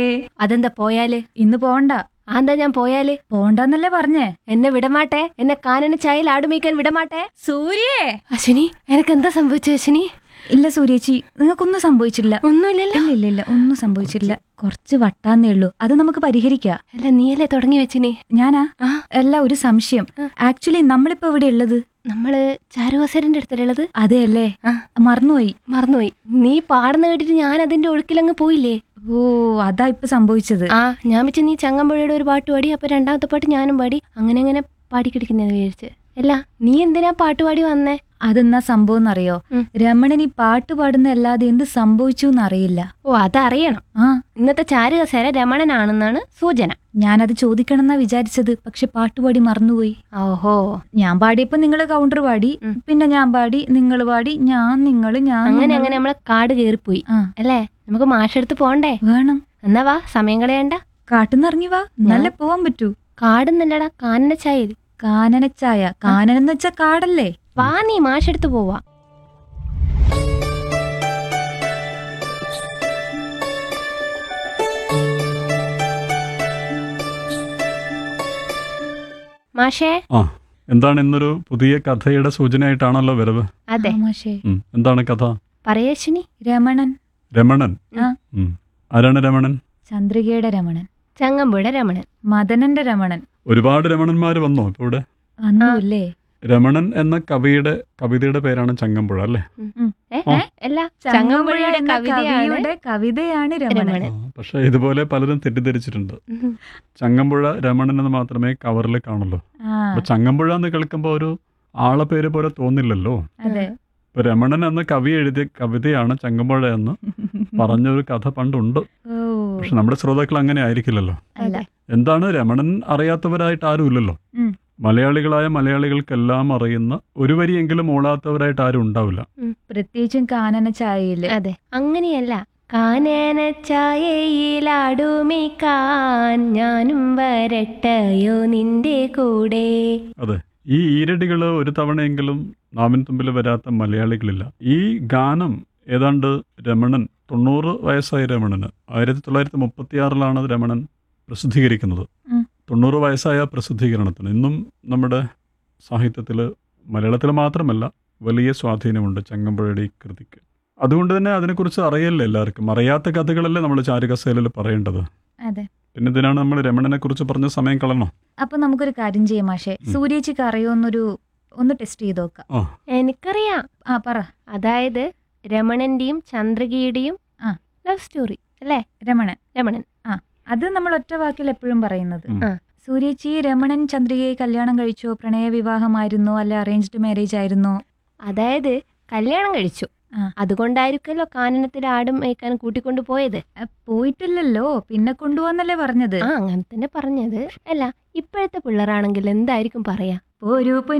അതെന്താ പോയാല് ഇന്ന് പോണ്ട ആന്താ ഞാൻ പോയാല് പോണ്ടെന്നല്ലേ പറഞ്ഞേ എന്നെ വിടമാട്ടെ എന്നെ കാനന ചായയിൽ ആടുമീക്കാൻ വിടമാട്ടെ സൂര്യേ അശ്വിനി എനക്ക് എന്താ സംഭവിച്ചു അശ്വിനി ഇല്ല സൂര്യേച്ചി നിങ്ങൾക്കൊന്നും സംഭവിച്ചില്ല ഒന്നുമില്ലല്ലോ ഇല്ല ഇല്ല ഇല്ല ഒന്നും സംഭവിച്ചില്ല കുറച്ച് വട്ടാന്നേ ഉള്ളൂ അത് നമുക്ക് പരിഹരിക്കാം അല്ല നീയല്ലേ തുടങ്ങി വെച്ചിനി ഞാനാ ആ അല്ല ഒരു സംശയം ആ. ആക്ച്വലി നമ്മളിപ്പോ ഇവിടെ ഉള്ളത് നമ്മള് ചാരുവാസരന്റെ അടുത്തല്ലുള്ളത് അതെ അല്ലേ ആ. മറന്നുപോയി മറന്നുപോയി നീ പാടുന്ന കേട്ടിട്ട് ഞാൻ അതിന്റെ ഒഴുക്കിലങ്ങ് പോയില്ലേ ഓ അതാ ഇപ്പൊ സംഭവിച്ചത് ആ ഞാൻ വെച്ച് നീ ചങ്ങമ്പുഴയുടെ ഒരു പാട്ട് പാടി അപ്പൊ രണ്ടാമത്തെ പാട്ട് ഞാനും പാടി അങ്ങനെ അങ്ങനെ പാടിക്കിടിക്കുന്നത് വിചാരിച്ച് അല്ല നീ എന്തിനാ പാട്ട് പാടി വന്നേ അതെന്നാ സംഭവം എന്നറിയോ ഉം. രമണൻ ഈ പാട്ട് പാടുന്ന അല്ലാതെ എന്ത് സംഭവിച്ചു എന്നറിയില്ല ഓ അതറിയണം ആ ഇന്നത്തെ ചാരുകസേര രമണനാണെന്നാണ് സൂചന ഞാനത് ചോദിക്കണം എന്നാ വിചാരിച്ചത് പക്ഷെ പാട്ടുപാടി മറന്നുപോയി ഓഹോ ഞാൻ പാടിയപ്പോ നിങ്ങൾ കൗണ്ടർ പാടി ഉം. പിന്നെ ഞാൻ പാടി നിങ്ങൾ പാടി ഞാൻ നിങ്ങൾ ഞാൻ അങ്ങനെ നിങ്ങള്. അങ്ങനെ നമ്മളെ കാട് കയറിപ്പോയി ആ അല്ലേ നമുക്ക് മാഷെടുത്ത് പോണ്ടേ വേണം എന്നാ വാ സമയം കളയണ്ട കാട്ടുന്നിറങ്ങി വാ നല്ല പോവാൻ പറ്റൂ കാടുന്നല്ലടാ കാനന ചായയിൽ കാനനച്ചായ കാനനം എന്ന് വെച്ചാ കാടല്ലേ വാ നീ മാഷെടുത്ത് പോവാ മാഷേ ആ എന്താണ് ഇന്നൊരു പുതിയ കഥയുടെ സൂചനയായിട്ടാണല്ലോ വരവ് അതെ മാഷേ ഉം, എന്താണ് കഥ പറയേശിനി രമണൻ രമണൻ ആ. ഉം. ആരാണ് രമണൻ ചന്ദ്രികയുടെ രമണൻ ചങ്ങമ്പുഴ രമണൻ മദനന്റെ രമണൻ ഒരുപാട് രമണന്മാർ വന്നോ ഇപ്പൊ ഇവിടെ അന്നുല്ലേ രമണൻ എന്ന കവിയുടെ കവിതയുടെ പേരാണ് ചങ്ങമ്പുഴ അല്ലേ ഏ ആ. ഏ? അല്ല ചങ്ങമ്പുഴയുടെ എന്ന കവിതയാണ് കവിയുടെ കവിതയാണ് രമണൻ രമണൻ. ആ, പക്ഷെ ഇതുപോലെ പലരും തെറ്റിദ്ധരിച്ചിട്ടുണ്ട് ഉം. ചങ്ങമ്പുഴ രമണൻ എന്ന് മാത്രമേ കവറിൽ കാണുള്ളൂ ആ അപ്പൊ ചങ്ങമ്പുഴ എന്ന് കേൾക്കുമ്പോൾ ഒരു ആളെ പേര് പോലെ തോന്നില്ലല്ലോ അതെ ഇപ്പൊ രമണൻ എന്ന കവി എഴുതിയ കവിതയാണ് ചങ്ങമ്പുഴ എന്ന് പറഞ്ഞൊരു കഥ പണ്ടുണ്ട് ഓ പക്ഷെ നമ്മുടെ ശ്രോതാക്കൾ അങ്ങനെ ആയിരിക്കില്ലല്ലോ അല്ല എന്താണ് രമണൻ അറിയാത്തവരായിട്ട് ആരും ഇല്ലല്ലോ ഉം. മലയാളികളായ മലയാളികൾക്കെല്ലാം അറിയുന്ന ഒരു വരിയെങ്കിലും ഓളാത്തവരായിട്ട് ആരും ഉണ്ടാവില്ല പ്രത്യേകിച്ചും കാനനച്ചായയില് അതെ അങ്ങനെയല്ല കാനന ചായയിലാടുമിക്കാൻ ഞാനും വരട്ടയോ നിന്റെ കൂടെ അതെ ഈ ഈരടികൾ ഒരു തവണയെങ്കിലും നാമിൻ തുമ്പിൽ വരാത്ത മലയാളികളില്ല ഈ ഗാനം ഏതാണ്ട് രമണൻ തൊണ്ണൂറ് വയസ്സായ രമണന് ആയിരത്തി തൊള്ളായിരത്തി മുപ്പത്തിയാറിലാണ് രമണൻ പ്രസിദ്ധീകരിക്കുന്നത് ഉം. തൊണ്ണൂറ് വയസ്സായ പ്രസിദ്ധീകരണത്തിന് ഇന്നും നമ്മുടെ സാഹിത്യത്തിൽ മലയാളത്തിൽ മാത്രമല്ല വലിയ സ്വാധീനമുണ്ട് ചങ്ങമ്പുഴയുടെ ഈ കൃതിക്ക് അതുകൊണ്ട് തന്നെ അതിനെക്കുറിച്ച് അറിയല്ലേ എല്ലാവർക്കും അറിയാത്ത കഥകളല്ലേ നമ്മൾ ചാരുകസേലിൽ പറയേണ്ടത് അതെ പിന്നെ ഇതിനാണ് നമ്മൾ രമണനെ കുറിച്ച് പറഞ്ഞ സമയം കളണോ അപ്പൊ നമുക്കൊരു കാര്യം ചെയ്യാം മാഷെ ഉം. സൂര്യേച്ചിക്ക് അറിയോന്നൊരു ഒന്ന് ടെസ്റ്റ് ചെയ്ത് നോക്കാം ആ എനിക്കറിയാം ആ പറ അതായത് രമണന്റെയും ചന്ദ്രികയുടെയും ആ. ലവ് സ്റ്റോറി അല്ലേ രമണൻ രമണൻ അത് നമ്മൾ ഒറ്റ വാക്കിൽ എപ്പോഴും പറയുന്നത് ഉം. ആ. സൂര്യേച്ചി രമണൻ ചന്ദ്രികയെ കല്യാണം കഴിച്ചോ പ്രണയ വിവാഹമായിരുന്നോ അല്ലെ അറേഞ്ച്ഡ് മാരേജ് ആയിരുന്നോ അതായത് കല്യാണം കഴിച്ചു ആ. അതുകൊണ്ടായിരിക്കുമല്ലോ കാനനത്തിൽ ആടും മേയ്ക്കാൻ കൂട്ടിക്കൊണ്ടു പോയത് അ, പോയിട്ടില്ലല്ലോ പിന്നെ കൊണ്ടുപോന്നല്ലേ പറഞ്ഞത് ആ അങ്ങനെ തന്നെ പറഞ്ഞത് അല്ല ഇപ്പോഴത്തെ പിള്ളേരാണെങ്കിൽ എന്തായിരിക്കും പറയാ ഒരു